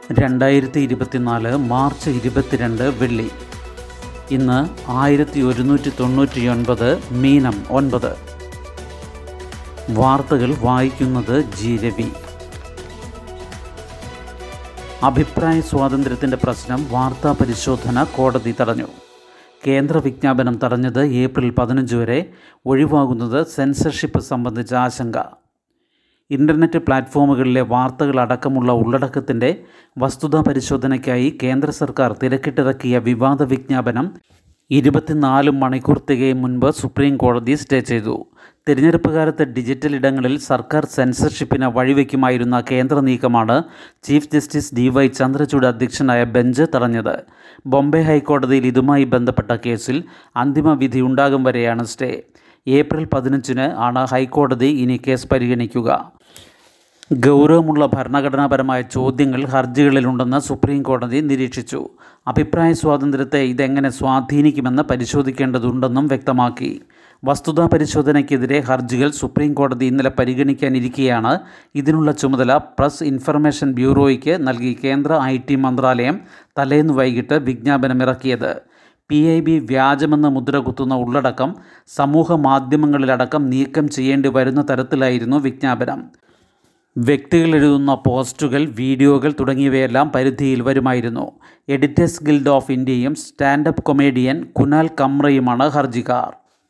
രണ്ടായിരത്തി ഇരുപത്തിനാല് മാർച്ച് ഇരുപത്തിരണ്ട് വെള്ളി ഇന്ന് ആയിരത്തി ഒരുന്നൂറ്റി തൊണ്ണൂറ്റി ഒൻപത് മീനം ഒൻപത് വാർത്തകൾ വായിക്കുന്നത് ജി രവി അഭിപ്രായ സ്വാതന്ത്ര്യത്തിൻ്റെ പ്രശ്നം വാർത്താ പരിശോധന കോടതി തടഞ്ഞു കേന്ദ്ര വിജ്ഞാപനം തടഞ്ഞത് ഏപ്രിൽ പതിനഞ്ച് വരെ ഒഴിവാകുന്നത് സെൻസർഷിപ്പ് സംബന്ധിച്ച ആശങ്ക ഇൻ്റർനെറ്റ് പ്ലാറ്റ്ഫോമുകളിലെ വാർത്തകൾ അടക്കമുള്ള ഉള്ളടക്കത്തിൻ്റെ വസ്തുതാ പരിശോധനയ്ക്കായി കേന്ദ്ര സർക്കാർ തിരക്കിട്ടിറക്കിയ വിവാദ വിജ്ഞാപനം ഇരുപത്തിനാല് മണിക്കൂർ തികയും മുൻപ് സുപ്രീം കോടതി സ്റ്റേ ചെയ്തു തിരഞ്ഞെടുപ്പ് കാലത്ത് ഡിജിറ്റൽ ഇടങ്ങളിൽ സർക്കാർ സെൻസർഷിപ്പിന് വഴിവെക്കുമായിരുന്ന കേന്ദ്ര നീക്കമാണ് chief justice D Y Chandrachud അധ്യക്ഷനായ ബെഞ്ച് തടഞ്ഞത് ബോംബെ ഹൈക്കോടതിയിൽ ഇതുമായി ബന്ധപ്പെട്ട കേസിൽ അന്തിമ വിധി ഉണ്ടാകും വരെയാണ് സ്റ്റേ ഏപ്രിൽ പതിനഞ്ചിന് ആണ് ഹൈക്കോടതി ഇനി കേസ് പരിഗണിക്കുക ഗൗരവമുള്ള ഭരണഘടനാപരമായ ചോദ്യങ്ങൾ ഹർജികളിലുണ്ടെന്ന് സുപ്രീം കോടതി നിരീക്ഷിച്ചു അഭിപ്രായ സ്വാതന്ത്ര്യത്തെ ഇതെങ്ങനെ സ്വാധീനിക്കുമെന്ന് പരിശോധിക്കേണ്ടതുണ്ടെന്നും വ്യക്തമാക്കി വസ്തുതാ പരിശോധനയ്ക്കെതിരെ ഹർജികൾ സുപ്രീം കോടതി ഇന്നലെ പരിഗണിക്കാനിരിക്കെയാണ് ഇതിനുള്ള ചുമതല പ്രസ് ഇൻഫർമേഷൻ ബ്യൂറോയ്ക്ക് നൽകി കേന്ദ്ര ഐ ടി മന്ത്രാലയം തലേന്ന് വൈകിട്ട് വിജ്ഞാപനമിറക്കിയത് പി ഐ ബി വ്യാജമെന്ന് മുദ്ര കുത്തുന്ന ഉള്ളടക്കം സമൂഹ മാധ്യമങ്ങളിലടക്കം നീക്കം ചെയ്യേണ്ടി വരുന്ന തരത്തിലായിരുന്നു വിജ്ഞാപനം വ്യക്തികൾ എഴുതുന്ന പോസ്റ്റുകൾ വീഡിയോകൾ തുടങ്ങിയവയെല്ലാം പരിധിയിൽ വരുമായിരുന്നു എഡിറ്റേഴ്സ് ഗിൽഡ് ഓഫ് ഇന്ത്യയും സ്റ്റാൻഡപ്പ് കൊമേഡിയൻ കുനാൽ കമ്രയുമാണ് ഹർജിക്കാർ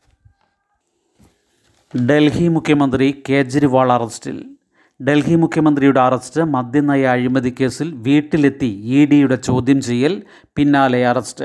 ഡൽഹി മുഖ്യമന്ത്രി കേജ്രിവാൾ അറസ്റ്റിൽ ഡൽഹി മുഖ്യമന്ത്രിയുടെ അറസ്റ്റ് മദ്യനയ അഴിമതി കേസിൽ വീട്ടിലെത്തി ഇ ഡിയുടെ ചോദ്യം ചെയ്യൽ പിന്നാലെ അറസ്റ്റ്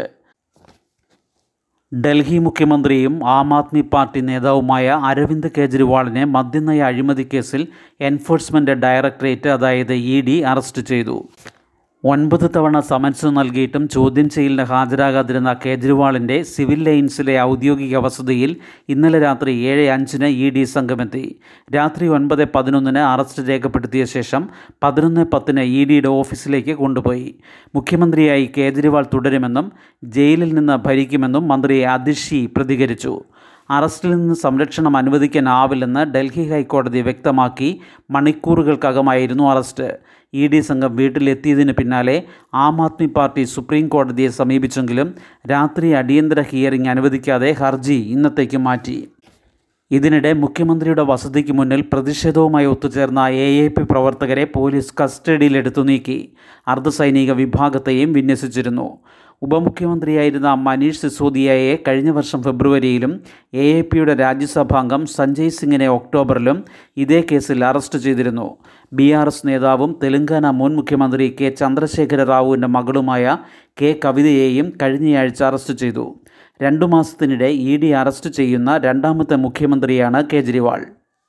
ഡൽഹി മുഖ്യമന്ത്രിയും ആം ആദ്മി പാർട്ടി നേതാവുമായ അരവിന്ദ് കെജ്രിവാളിനെ മദ്യനയ അഴിമതി കേസിൽ എൻഫോഴ്സ്മെൻറ്റ് ഡയറക്ടറേറ്റ് അതായത് ഇ ഡി അറസ്റ്റ് ചെയ്തു ഒൻപത് തവണ സമൻസ് നൽകിയിട്ടും ചോദ്യം ചെയ്യലിന് ഹാജരാകാതിരുന്ന കേജ്രിവാളിൻ്റെ സിവിൽ ലൈൻസിലെ ഔദ്യോഗിക വസതിയിൽ ഇന്നലെ രാത്രി ഏഴ് അഞ്ചിന് ഇ ഡി സംഘമെത്തി രാത്രി ഒൻപത് പതിനൊന്നിന് അറസ്റ്റ് രേഖപ്പെടുത്തിയ ശേഷം പതിനൊന്ന് പത്തിന് ഇ ഡിയുടെ ഓഫീസിലേക്ക് കൊണ്ടുപോയി മുഖ്യമന്ത്രിയായി കേജ്രിവാൾ തുടരുമെന്നും ജയിലിൽ നിന്ന് ഭരിക്കുമെന്നും മന്ത്രി അതിഷി പ്രതികരിച്ചു അറസ്റ്റിൽ നിന്ന് സംരക്ഷണം അനുവദിക്കാനാവില്ലെന്ന് ഡൽഹി ഹൈക്കോടതി വ്യക്തമാക്കി മണിക്കൂറുകൾക്കകമായിരുന്നു അറസ്റ്റ് ഇ ഡി സംഘം വീട്ടിലെത്തിയതിന് പിന്നാലെ ആം ആദ്മി പാർട്ടി സുപ്രീം കോടതിയെ സമീപിച്ചെങ്കിലും രാത്രി അടിയന്തര ഹിയറിംഗ് അനുവദിക്കാതെ ഹർജി ഇന്നത്തേക്ക് മാറ്റി ഇതിനിടെ മുഖ്യമന്ത്രിയുടെ വസതിക്ക് മുന്നിൽ പ്രതിഷേധവുമായി ഒത്തുചേർന്ന എ എ പി പ്രവർത്തകരെ പോലീസ് കസ്റ്റഡിയിലെടുത്തു നീക്കി അർദ്ധസൈനിക വിഭാഗത്തെയും വിന്യസിച്ചിരുന്നു ഉപമുഖ്യമന്ത്രിയായിരുന്ന മനീഷ് സിസോദിയയെ കഴിഞ്ഞ വർഷം ഫെബ്രുവരിയിലും എ എ പിയുടെ രാജ്യസഭാംഗം സഞ്ജയ് സിംഗിനെ ഒക്ടോബറിലും ഇതേ കേസിൽ അറസ്റ്റ് ചെയ്തിരുന്നു ബി ആർ എസ് നേതാവും തെലങ്കാന മുൻ മുഖ്യമന്ത്രി കെ ചന്ദ്രശേഖര റാവുവിൻ്റെ മകളുമായ കെ കവിതയെയും കഴിഞ്ഞയാഴ്ച അറസ്റ്റ് ചെയ്തു രണ്ടു മാസത്തിനിടെ ഇ ഡി അറസ്റ്റ് ചെയ്യുന്ന രണ്ടാമത്തെ മുഖ്യമന്ത്രിയാണ് കേജ്രിവാൾ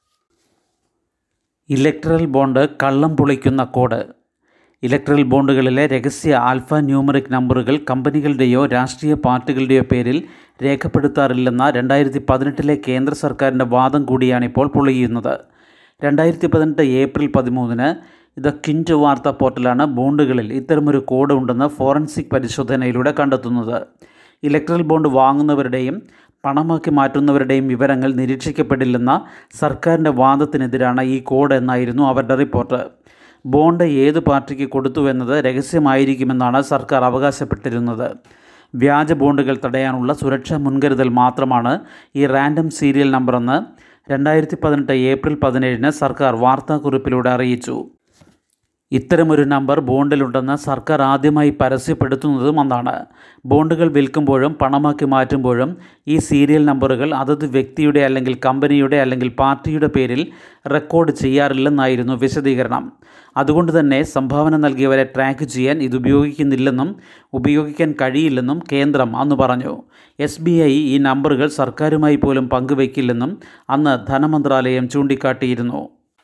ഇലക്ട്രൽ ബോണ്ട് കള്ളം പൊളിക്കുന്ന കോഡ് ഇലക്ട്രൽ ബോണ്ടുകളിലെ രഹസ്യ ആൽഫ ന്യൂമറിക് നമ്പറുകൾ കമ്പനികളുടെയോ രാഷ്ട്രീയ പാർട്ടികളുടെയോ പേരിൽ രേഖപ്പെടുത്താറില്ലെന്ന രണ്ടായിരത്തി പതിനെട്ടിലെ കേന്ദ്ര സർക്കാരിൻ്റെ വാദം കൂടിയാണിപ്പോൾ പൊളിയുന്നത് രണ്ടായിരത്തി പതിനെട്ട് ഏപ്രിൽ പതിമൂന്നിന് ഇത് കിൻറ്റ് വാർത്താ പോർട്ടലാണ് ബോണ്ടുകളിൽ ഇത്തരമൊരു കോഡ് ഉണ്ടെന്ന് ഫോറൻസിക് പരിശോധനയിലൂടെ കണ്ടെത്തുന്നത് ഇലക്ട്രൽ ബോണ്ട് വാങ്ങുന്നവരുടെയും പണമാക്കി മാറ്റുന്നവരുടെയും വിവരങ്ങൾ നിരീക്ഷിക്കപ്പെടില്ലെന്ന സർക്കാരിൻ്റെ വാദത്തിനെതിരാണ് ഈ കോഡ് എന്നായിരുന്നു അവരുടെ റിപ്പോർട്ട് ബോണ്ട് ഏത് പാർട്ടിക്ക് കൊടുത്തുവെന്നത് രഹസ്യമായിരിക്കുമെന്നാണ് സർക്കാർ അവകാശപ്പെട്ടിരുന്നത് വ്യാജ ബോണ്ടുകൾ തടയാനുള്ള സുരക്ഷാ മുൻകരുതൽ മാത്രമാണ് ഈ റാൻഡം സീരിയൽ നമ്പറെന്ന് രണ്ടായിരത്തി പതിനെട്ട് ഏപ്രിൽ പതിനേഴിന് സർക്കാർ വാർത്താക്കുറിപ്പിലൂടെ അറിയിച്ചു ഇത്തരമൊരു നമ്പർ ബോണ്ടിലുണ്ടെന്ന് സർക്കാർ ആദ്യമായി പരസ്യപ്പെടുത്തുന്നതും അന്നാണ് ബോണ്ടുകൾ വിൽക്കുമ്പോഴും പണമാക്കി മാറ്റുമ്പോഴും ഈ സീരിയൽ നമ്പറുകൾ അതത് വ്യക്തിയുടെ അല്ലെങ്കിൽ കമ്പനിയുടെ അല്ലെങ്കിൽ പാർട്ടിയുടെ പേരിൽ റെക്കോർഡ് ചെയ്യാറില്ലെന്നായിരുന്നു വിശദീകരണം അതുകൊണ്ട് തന്നെ സംഭാവന നൽകിയവരെ ട്രാക്ക് ചെയ്യാൻ ഇത് ഉപയോഗിക്കുന്നില്ലെന്നും ഉപയോഗിക്കാൻ കഴിയില്ലെന്നും കേന്ദ്രം അന്ന് പറഞ്ഞു എസ് ബി ഐ ഈ നമ്പറുകൾ സർക്കാരുമായി പോലും പങ്കുവയ്ക്കില്ലെന്നും അന്ന് ധനമന്ത്രാലയം ചൂണ്ടിക്കാട്ടിയിരുന്നു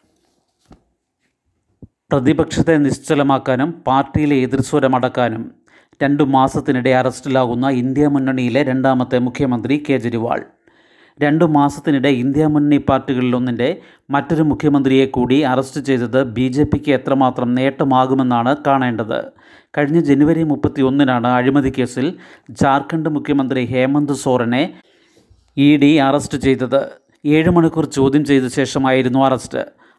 പ്രതിപക്ഷത്തെ നിശ്ചലമാക്കാനും പാർട്ടിയിലെ എതിർസ്വരമടക്കാനും രണ്ടു മാസത്തിനിടെ അറസ്റ്റിലാകുന്ന ഇന്ത്യ മുന്നണിയിലെ രണ്ടാമത്തെ മുഖ്യമന്ത്രി കേജ്രിവാൾ രണ്ടു മാസത്തിനിടെ ഇന്ത്യ മുന്നണി പാർട്ടികളിലൊന്നിൻ്റെ മറ്റൊരു മുഖ്യമന്ത്രിയെ കൂടി അറസ്റ്റ് ചെയ്തത് ബി ജെ പിക്ക് എത്രമാത്രം നേട്ടമാകുമെന്നാണ് കാണേണ്ടത് കഴിഞ്ഞ ജനുവരി മുപ്പത്തി ഒന്നിനാണ് അഴിമതി കേസിൽ ജാർഖണ്ഡ് മുഖ്യമന്ത്രി ഹേമന്ത് സോറനെ ഇ ഡി അറസ്റ്റ് ചെയ്തത് ഏഴ് മണിക്കൂർ ചോദ്യം ചെയ്ത ശേഷമായിരുന്നു അറസ്റ്റ്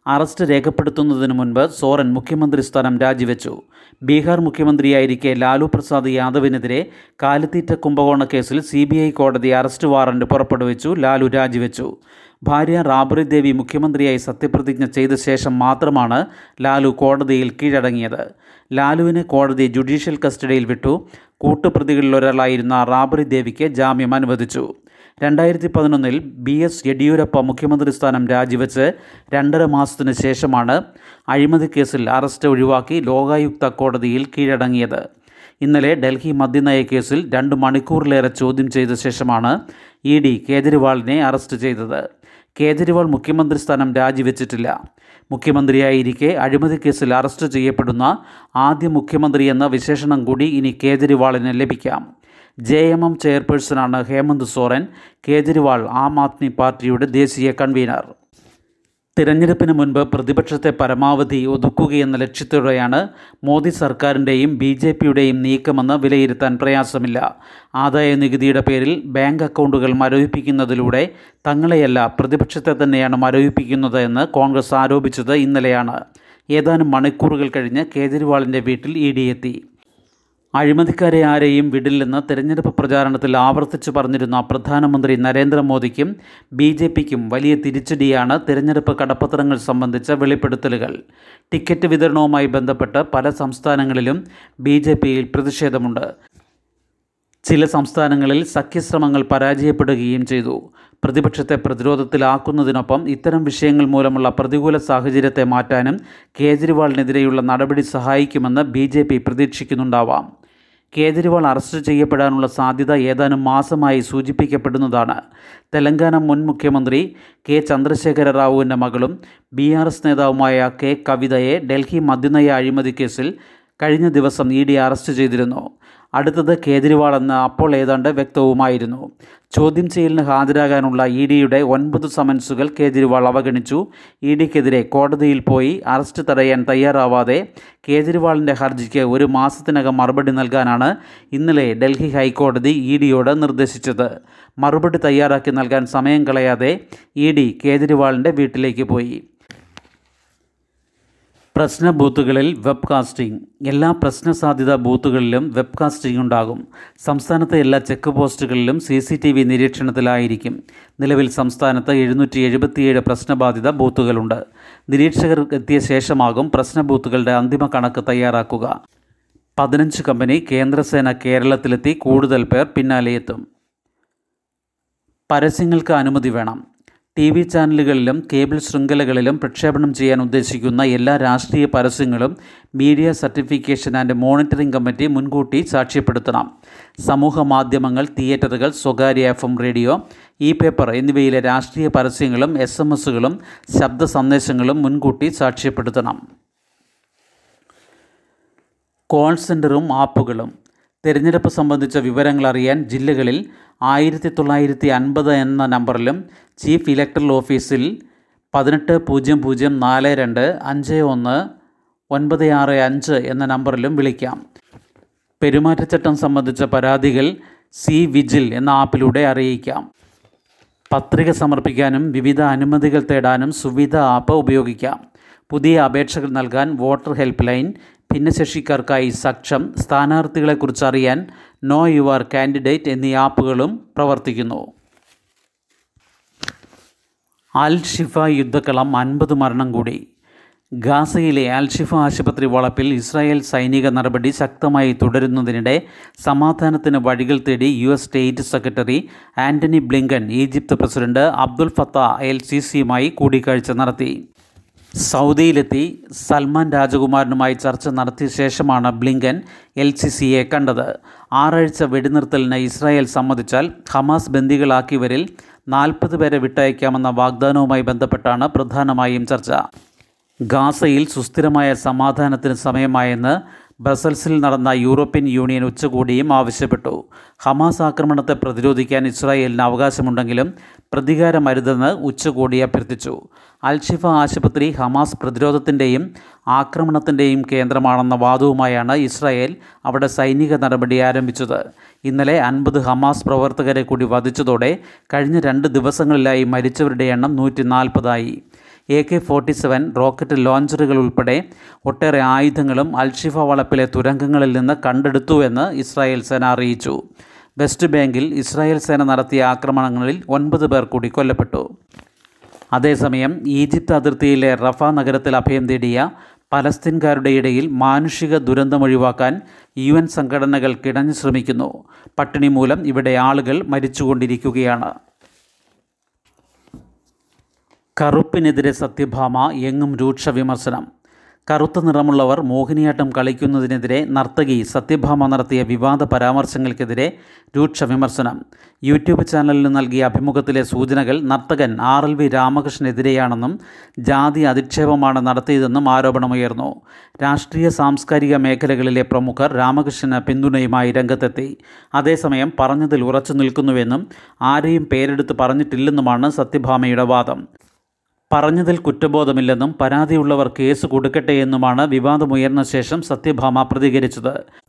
അറസ്റ്റ് രേഖപ്പെടുത്തുന്നതിന് മുൻപ് സോറൻ മുഖ്യമന്ത്രി സ്ഥാനം രാജിവെച്ചു ബീഹാർ മുഖ്യമന്ത്രിയായിരിക്കെ ലാലു പ്രസാദ് യാദവിനെതിരെ കാലിത്തീറ്റ കുംഭകോണ കേസിൽ സി ബി ഐ കോടതി അറസ്റ്റ് വാറണ്ട് പുറപ്പെടുവിച്ചു ലാലു രാജിവെച്ചു ഭാര്യ റാബറി ദേവി മുഖ്യമന്ത്രിയായി സത്യപ്രതിജ്ഞ ചെയ്ത ശേഷം മാത്രമാണ് ലാലു കോടതിയിൽ കീഴടങ്ങിയത് ലാലുവിനെ കോടതി ജുഡീഷ്യൽ കസ്റ്റഡിയിൽ വിട്ടു കൂട്ടുപ്രതികളിലൊരാളായിരുന്ന റാബറി ദേവിക്ക് ജാമ്യം അനുവദിച്ചു രണ്ടായിരത്തി പതിനൊന്നിൽ ബി എസ് യെഡിയൂരപ്പ മുഖ്യമന്ത്രി സ്ഥാനം രാജിവെച്ച് രണ്ടര മാസത്തിനു ശേഷമാണ് അഴിമതി കേസിൽ അറസ്റ്റ് ഒഴിവാക്കി ലോകായുക്ത കോടതിയിൽ കീഴടങ്ങിയത് ഇന്നലെ ഡൽഹി മദ്യനയ കേസിൽ രണ്ട് മണിക്കൂറിലേറെ ചോദ്യം ചെയ്ത ശേഷമാണ് ഇ ഡി കേജ്രിവാളിനെ അറസ്റ്റ് ചെയ്തത് കേജ്രിവാൾ മുഖ്യമന്ത്രി സ്ഥാനം രാജിവെച്ചിട്ടില്ല മുഖ്യമന്ത്രിയായിരിക്കെ അഴിമതി കേസിൽ അറസ്റ്റ് ചെയ്യപ്പെടുന്ന ആദ്യ മുഖ്യമന്ത്രി എന്ന വിശേഷണം കൂടി ഇനി കേജ്രിവാളിന് ലഭിക്കാം ജെ എം എം ചെയർപേഴ്സണാണ് ഹേമന്ത് സോറൻ കേജ്രിവാൾ ആം ആദ്മി പാർട്ടിയുടെ ദേശീയ കൺവീനർ തിരഞ്ഞെടുപ്പിന് മുൻപ് പ്രതിപക്ഷത്തെ പരമാവധി ഒതുക്കുകയെന്ന ലക്ഷ്യത്തോടെയാണ് മോദി സർക്കാരിൻ്റെയും ബി ജെ പിയുടെയും നീക്കമെന്ന് വിലയിരുത്താൻ പ്രയാസമില്ല ആദായ നികുതിയുടെ പേരിൽ ബാങ്ക് അക്കൗണ്ടുകൾ മരവിപ്പിക്കുന്നതിലൂടെ തങ്ങളെയല്ല പ്രതിപക്ഷത്തെ തന്നെയാണ് മരവിപ്പിക്കുന്നത് എന്ന് കോൺഗ്രസ് ആരോപിച്ചത് ഇന്നലെയാണ് ഏതാനും മണിക്കൂറുകൾ കഴിഞ്ഞ് കേജ്രിവാളിൻ്റെ വീട്ടിൽ ഇ ഡി എത്തി അഴിമതിക്കാരെ ആരെയും വിടില്ലെന്ന് തെരഞ്ഞെടുപ്പ് പ്രചാരണത്തിൽ ആവർത്തിച്ചു പറഞ്ഞിരുന്ന പ്രധാനമന്ത്രി നരേന്ദ്രമോദിക്കും ബി ജെ പിക്കും വലിയ തിരിച്ചടിയാണ് തിരഞ്ഞെടുപ്പ് കടപ്പത്രങ്ങൾ സംബന്ധിച്ച വെളിപ്പെടുത്തലുകൾ ടിക്കറ്റ് വിതരണവുമായി ബന്ധപ്പെട്ട് പല സംസ്ഥാനങ്ങളിലും ബി ജെ പിയിൽ പ്രതിഷേധമുണ്ട് ചില സംസ്ഥാനങ്ങളിൽ സഖ്യശ്രമങ്ങൾ പരാജയപ്പെടുകയും ചെയ്തു പ്രതിപക്ഷത്തെ പ്രതിരോധത്തിലാക്കുന്നതിനൊപ്പം ഇത്തരം വിഷയങ്ങൾ മൂലമുള്ള പ്രതികൂല സാഹചര്യത്തെ മാറ്റാനും കേജ്രിവാളിനെതിരെയുള്ള നടപടി സഹായിക്കുമെന്ന് ബി ജെ പി പ്രതീക്ഷിക്കുന്നുണ്ടാവാം കേജ്രിവാൾ അറസ്റ്റ് ചെയ്യപ്പെടാനുള്ള സാധ്യത ഏതാനും മാസമായി സൂചിപ്പിക്കപ്പെടുന്നതാണ് തെലങ്കാന മുൻ മുഖ്യമന്ത്രി കെ ചന്ദ്രശേഖര റാവുവിൻ്റെ മകളും ബി ആർ എസ് നേതാവുമായ കെ കവിതയെ ഡൽഹി മദ്യനയ അഴിമതി കേസിൽ കഴിഞ്ഞ ദിവസം ഇ ഡി അറസ്റ്റ് ചെയ്തിരുന്നു അടുത്തത് കേജ്രിവാൾ എന്ന് അപ്പോൾ ഏതാണ്ട് വ്യക്തവുമായിരുന്നു ചോദ്യം ചെയ്യലിന് ഹാജരാകാനുള്ള ഇ ഡിയുടെ ഒൻപത് സമൻസുകൾ കേജ്രിവാൾ അവഗണിച്ചു ഇ ഡിക്കെതിരെ കോടതിയിൽ പോയി അറസ്റ്റ് തടയാൻ തയ്യാറാവാതെ കേജ്രിവാളിൻ്റെ ഹർജിക്ക് ഒരു മാസത്തിനകം മറുപടി നൽകാനാണ് ഇന്നലെ ഡൽഹി ഹൈക്കോടതി ഇ ഡിയോട് നിർദ്ദേശിച്ചത് മറുപടി തയ്യാറാക്കി നൽകാൻ സമയം കളയാതെ ഇ ഡി കേജ്രിവാളിൻ്റെ വീട്ടിലേക്ക് പോയി പ്രശ്ന ബൂത്തുകളിൽ വെബ് കാസ്റ്റിംഗ് എല്ലാ പ്രശ്ന സാധ്യത ബൂത്തുകളിലും വെബ് കാസ്റ്റിംഗ് ഉണ്ടാകും സംസ്ഥാനത്തെ എല്ലാ ചെക്ക് പോസ്റ്റുകളിലും സി സി ടി വി നിരീക്ഷണത്തിലായിരിക്കും നിലവിൽ സംസ്ഥാനത്ത് എഴുന്നൂറ്റി എഴുപത്തിയേഴ് പ്രശ്നബാധിത ബൂത്തുകളുണ്ട് നിരീക്ഷകർ എത്തിയ ശേഷമാകും പ്രശ്ന ബൂത്തുകളുടെ അന്തിമ കണക്ക് തയ്യാറാക്കുക പതിനഞ്ച് കമ്പനി കേന്ദ്രസേന കേരളത്തിലെത്തി കൂടുതൽ പേർ പിന്നാലെയെത്തും പരസ്യങ്ങൾക്ക് അനുമതി വേണം ടി വി ചാനലുകളിലും കേബിൾ ശൃംഖലകളിലും പ്രക്ഷേപണം ചെയ്യാൻ ഉദ്ദേശിക്കുന്ന എല്ലാ രാഷ്ട്രീയ പരസ്യങ്ങളും media certification and monitoring committee മുൻകൂട്ടി സാക്ഷ്യപ്പെടുത്തണം സമൂഹ മാധ്യമങ്ങൾ തിയേറ്ററുകൾ സ്വകാര്യ F M radio E paper എന്നിവയിലെ രാഷ്ട്രീയ പരസ്യങ്ങളും എസ് എം എസുകളും ശബ്ദ സന്ദേശങ്ങളും മുൻകൂട്ടി സാക്ഷ്യപ്പെടുത്തണം കോൾ സെൻറ്ററും ആപ്പുകളും തിരഞ്ഞെടുപ്പ് സംബന്ധിച്ച വിവരങ്ങൾ അറിയാൻ ജില്ലകളിൽ ആയിരത്തി തൊള്ളായിരത്തി അൻപത് എന്ന നമ്പറിലും ചീഫ് ഇലക്ടറൽ ഓഫീസിൽ പതിനെട്ട് പൂജ്യം പൂജ്യം നാല് രണ്ട് അഞ്ച് ഒന്ന് ഒൻപത് ആറ് അഞ്ച് എന്ന നമ്പറിലും വിളിക്കാം പെരുമാറ്റച്ചട്ടം സംബന്ധിച്ച പരാതികൾ സി വിജിൽ എന്ന ആപ്പിലൂടെ അറിയിക്കാം പത്രിക സമർപ്പിക്കാനും വിവിധ അനുമതികൾ തേടാനും സുവിധ ആപ്പ് ഉപയോഗിക്കാം പുതിയ അപേക്ഷകൾ നൽകാൻ വോട്ടർ ഹെൽപ്പ് ലൈൻ ഭിന്നശേഷിക്കാർക്കായി സക്ഷം സ്ഥാനാർത്ഥികളെക്കുറിച്ച് അറിയാൻ നോ യുവർ കാൻഡിഡേറ്റ് എന്നീ ആപ്പുകളും പ്രവർത്തിക്കുന്നു അൽ ഷിഫ യുദ്ധക്കളം അൻപത് മരണം കൂടി ഗാസയിലെ അൽ ഷിഫ ആശുപത്രി വളപ്പിൽ ഇസ്രായേൽ സൈനിക നടപടി ശക്തമായി തുടരുന്നതിനിടെ സമാധാനത്തിന് വഴികൾ തേടി U S state secretary Antony Blinken Egypt president Abdul Fattah El സി സിയുമായി കൂടിക്കാഴ്ച നടത്തി സൗദിയിലെത്തി സൽമാൻ രാജകുമാരനുമായി ചർച്ച നടത്തിയ ശേഷമാണ് ബ്ലിങ്കൻ എൽ സി സിയെ കണ്ടത് ആറാഴ്ച വെടിനിർത്തലിന് ഇസ്രായേൽ സമ്മതിച്ചാൽ ഹമാസ് ബന്ദികളാക്കിയവരിൽ നാൽപ്പത് പേരെ വിട്ടയക്കാമെന്ന വാഗ്ദാനവുമായി ബന്ധപ്പെട്ടാണ് പ്രധാനമായും ചർച്ച ഗാസയിൽ സുസ്ഥിരമായ സമാധാനത്തിന് സമയമായെന്ന് ബ്രസൽസിൽ നടന്ന യൂറോപ്യൻ യൂണിയൻ ഉച്ചകോടിയും ആവശ്യപ്പെട്ടു ഹമാസ് ആക്രമണത്തെ പ്രതിരോധിക്കാൻ ഇസ്രായേലിന് അവകാശമുണ്ടെങ്കിലും പ്രതികാരമരുതെന്ന് ഉച്ചകോടി അഭ്യർത്ഥിച്ചു അൽഷിഫ ആശുപത്രി ഹമാസ് പ്രതിരോധത്തിൻ്റെയും ആക്രമണത്തിൻ്റെയും കേന്ദ്രമാണെന്ന വാദവുമായാണ് ഇസ്രായേൽ അവിടെ സൈനിക നടപടി ആരംഭിച്ചത് ഇന്നലെ അൻപത് ഹമാസ് പ്രവർത്തകരെ കൂടി വധിച്ചതോടെ കഴിഞ്ഞ രണ്ട് ദിവസങ്ങളിലായി മരിച്ചവരുടെ എണ്ണം നൂറ്റി നാൽപ്പതായി A K forty seven rocket ലോഞ്ചറുകൾ ഉൾപ്പെടെ ഒട്ടേറെ ആയുധങ്ങളും അൽഷിഫ വളപ്പിലെ തുരങ്കങ്ങളിൽ നിന്ന് കണ്ടെടുത്തുവെന്ന് ഇസ്രായേൽ സേന അറിയിച്ചു വെസ്റ്റ് ബാങ്കിൽ ഇസ്രായേൽ സേന നടത്തിയ ആക്രമണങ്ങളിൽ ഒൻപത് പേർ കൂടി കൊല്ലപ്പെട്ടു അതേസമയം ഈജിപ്ത് അതിർത്തിയിലെ റഫ നഗരത്തിൽ അഭയം തേടിയ പലസ്തീൻകാരുടെ ഇടയിൽ മാനുഷിക ദുരന്തമൊഴിവാക്കാൻ യു എൻ സംഘടനകൾ കിടഞ്ഞു ശ്രമിക്കുന്നു പട്ടിണി മൂലം ഇവിടെ ആളുകൾ മരിച്ചുകൊണ്ടിരിക്കുകയാണ് കറുപ്പിനെതിരെ സത്യഭാമ എങ്ങും രൂക്ഷ വിമർശനം കറുത്ത നിറമുള്ളവർ മോഹിനിയാട്ടം കളിക്കുന്നതിനെതിരെ നർത്തകി സത്യഭാമ നടത്തിയ വിവാദ പരാമർശങ്ങൾക്കെതിരെ രൂക്ഷ വിമർശനം യൂട്യൂബ് ചാനലിന് നൽകിയ അഭിമുഖത്തിലെ സൂചനകൾ നർത്തകൻ ആർ എൽ വി രാമകൃഷ്ണനെതിരെയാണെന്നും ജാതി അധിക്ഷേപമാണ് നടത്തിയതെന്നും ആരോപണമുയർന്നു രാഷ്ട്രീയ സാംസ്കാരിക മേഖലകളിലെ പ്രമുഖർ രാമകൃഷ്ണന് പിന്തുണയുമായി രംഗത്തെത്തി അതേസമയം പറഞ്ഞതിൽ ഉറച്ചു നിൽക്കുന്നുവെന്നും ആരെയും പേരെടുത്ത് പറഞ്ഞിട്ടില്ലെന്നുമാണ് സത്യഭാമയുടെ വാദം പറഞ്ഞതിൽ കുറ്റബോധമില്ലെന്നും പരാതിയുള്ളവർ കേസ് കൊടുക്കട്ടെ എന്നുമാണ് വിവാദമുയർന്ന ശേഷം സത്യഭാമ പ്രതികരിച്ചത്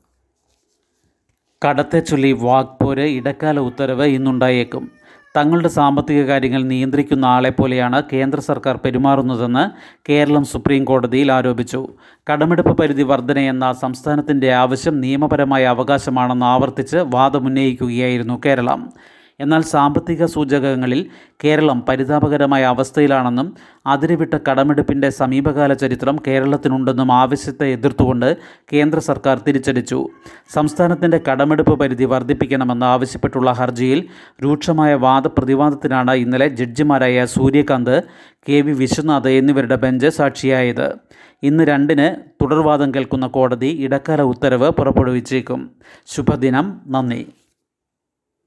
കടത്തെ ചൊല്ലി വാഗ്പോര് ഇടക്കാല ഉത്തരവ് ഇന്നുണ്ടായേക്കും തങ്ങളുടെ സാമ്പത്തിക കാര്യങ്ങൾ നിയന്ത്രിക്കുന്ന ആളെപ്പോലെയാണ് കേന്ദ്ര സർക്കാർ പെരുമാറുന്നതെന്ന് കേരളം സുപ്രീം കോടതിയിൽ ആരോപിച്ചു കടമെടുപ്പ് പരിധി വർധനയെന്ന സംസ്ഥാനത്തിൻ്റെ ആവശ്യം നിയമപരമായ അവകാശമാണെന്ന് ആവർത്തിച്ച് വാദമുന്നയിക്കുകയായിരുന്നു കേരളം എന്നാൽ സാമ്പത്തിക സൂചകങ്ങളിൽ കേരളം പരിതാപകരമായ അവസ്ഥയിലാണെന്നും അതിരുവിട്ട കടമെടുപ്പിൻ്റെ സമീപകാല ചരിത്രം കേരളത്തിനുണ്ടെന്നും ആവശ്യത്തെ എതിർത്തുകൊണ്ട് കേന്ദ്ര സർക്കാർ തിരിച്ചടിച്ചു സംസ്ഥാനത്തിൻ്റെ കടമെടുപ്പ് പരിധി വർദ്ധിപ്പിക്കണമെന്ന് ആവശ്യപ്പെട്ടുള്ള ഹർജിയിൽ രൂക്ഷമായ വാദപ്രതിവാദത്തിനാണ് ഇന്നലെ ജഡ്ജിമാരായ സൂര്യകാന്ത് കെ വി വിശ്വനാഥ് എന്നിവരുടെ ബെഞ്ച് സാക്ഷിയായത് ഇന്ന് രണ്ടിന് തുടർവാദം കേൾക്കുന്ന കോടതി ഇടക്കാല ഉത്തരവ് പുറപ്പെടുവിച്ചേക്കും ശുഭദിനം നന്ദി